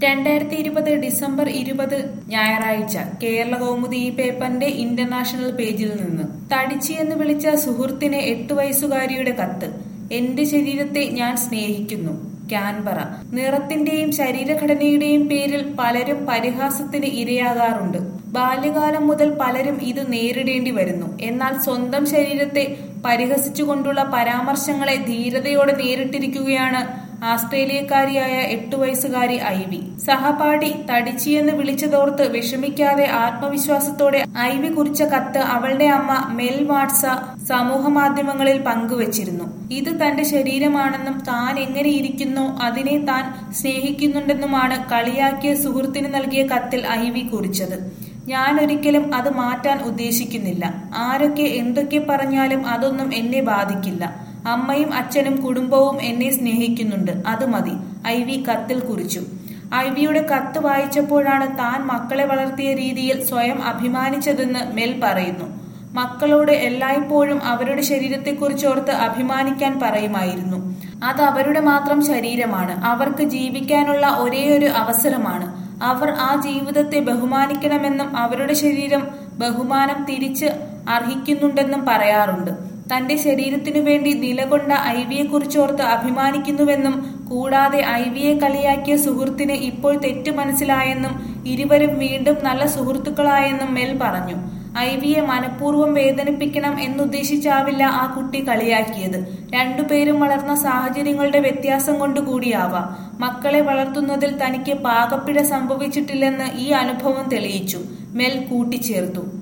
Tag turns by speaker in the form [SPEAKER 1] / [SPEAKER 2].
[SPEAKER 1] രണ്ടായിരത്തി ഇരുപത് ഡിസംബർ ഇരുപത് ഞായറാഴ്ച കേരള കൗമുദി ഈ പേപ്പറിന്റെ ഇന്റർനാഷണൽ പേജിൽ നിന്ന് തടിച്ചി എന്ന് വിളിച്ച സുഹൃത്തിന് എട്ടു വയസ്സുകാരിയുടെ കത്ത് എന്റെ ശരീരത്തെ ഞാൻ സ്നേഹിക്കുന്നു ക്യാൻബറ നിറത്തിന്റെയും ശരീരഘടനയുടെയും പേരിൽ പലരും പരിഹാസത്തിന് ഇരയാകാറുണ്ട് ബാല്യകാലം മുതൽ പലരും ഇത് നേരിടേണ്ടി വരുന്നു എന്നാൽ സ്വന്തം ശരീരത്തെ പരിഹസിച്ചുകൊണ്ടുള്ള പരാമർശങ്ങളെ ധീരതയോടെ നേരിട്ടിരിക്കുകയാണ് ആസ്ട്രേലിയക്കാരിയായ എട്ടു വയസ്സുകാരി ഐവി സഹപാഠി തടിച്ചിയെന്ന് വിളിച്ചതോർത്ത് വിഷമിക്കാതെ ആത്മവിശ്വാസത്തോടെ ഐവി കുറിച്ച കത്ത് അവളുടെ അമ്മ മെൽ വാട്സ സമൂഹ മാധ്യമങ്ങളിൽ പങ്കുവച്ചിരുന്നു ഇത് തന്റെ ശരീരമാണെന്നും താൻ എങ്ങനെ ഇരിക്കുന്നോ അതിനെ താൻ സ്നേഹിക്കുന്നുണ്ടെന്നുമാണ് കളിയാക്കിയ സുഹൃത്തിന് നൽകിയ കത്തിൽ ഐവി കുറിച്ചത് ഞാൻ ഒരിക്കലും അത് മാറ്റാൻ ഉദ്ദേശിക്കുന്നില്ല ആരൊക്കെ എന്തൊക്കെ പറഞ്ഞാലും അതൊന്നും എന്നെ ബാധിക്കില്ല അമ്മയും അച്ഛനും കുടുംബവും എന്നെ സ്നേഹിക്കുന്നുണ്ട് അത് മതി ഐ വി കത്തിൽ കുറിച്ചു ഐ വിയുടെ കത്ത് വായിച്ചപ്പോഴാണ് താൻ മക്കളെ വളർത്തിയ രീതിയിൽ സ്വയം അഭിമാനിച്ചതെന്ന് മെൽ പറയുന്നു മക്കളോട് എല്ലായ്പ്പോഴും അവരുടെ ശരീരത്തെക്കുറിച്ചോർത്ത് അഭിമാനിക്കാൻ പറയുമായിരുന്നു അത് അവരുടെ മാത്രം ശരീരമാണ് അവർക്ക് ജീവിക്കാനുള്ള ഒരേയൊരു അവസരമാണ് അവർ ആ ജീവിതത്തെ ബഹുമാനിക്കണമെന്നും അവരുടെ ശരീരം ബഹുമാനം തിരിച്ച് അർഹിക്കുന്നുണ്ടെന്നും പറയാറുണ്ട് തന്റെ ശരീരത്തിനു വേണ്ടി നിലകൊണ്ട ഐവിയെ കുറിച്ചോർത്ത് അഭിമാനിക്കുന്നുവെന്നും കൂടാതെ ഐവിയെ കളിയാക്കിയ സുഹൃത്തിന് ഇപ്പോൾ തെറ്റ് മനസ്സിലായെന്നും ഇരുവരും വീണ്ടും നല്ല സുഹൃത്തുക്കളായെന്നും മെൽ പറഞ്ഞു ഐവിയെ മനഃപൂർവ്വം വേദനിപ്പിക്കണം എന്നുദ്ദേശിച്ചാവില്ല ആ കുട്ടി കളിയാക്കിയത് രണ്ടുപേരും വളർന്ന സാഹചര്യങ്ങളുടെ വ്യത്യാസം കൊണ്ട് കൂടിയാവാം മക്കളെ വളർത്തുന്നതിൽ തനിക്ക് പാകപ്പിഴ സംഭവിച്ചിട്ടില്ലെന്ന് ഈ അനുഭവം തെളിയിച്ചു മെൽ കൂട്ടിച്ചേർത്തു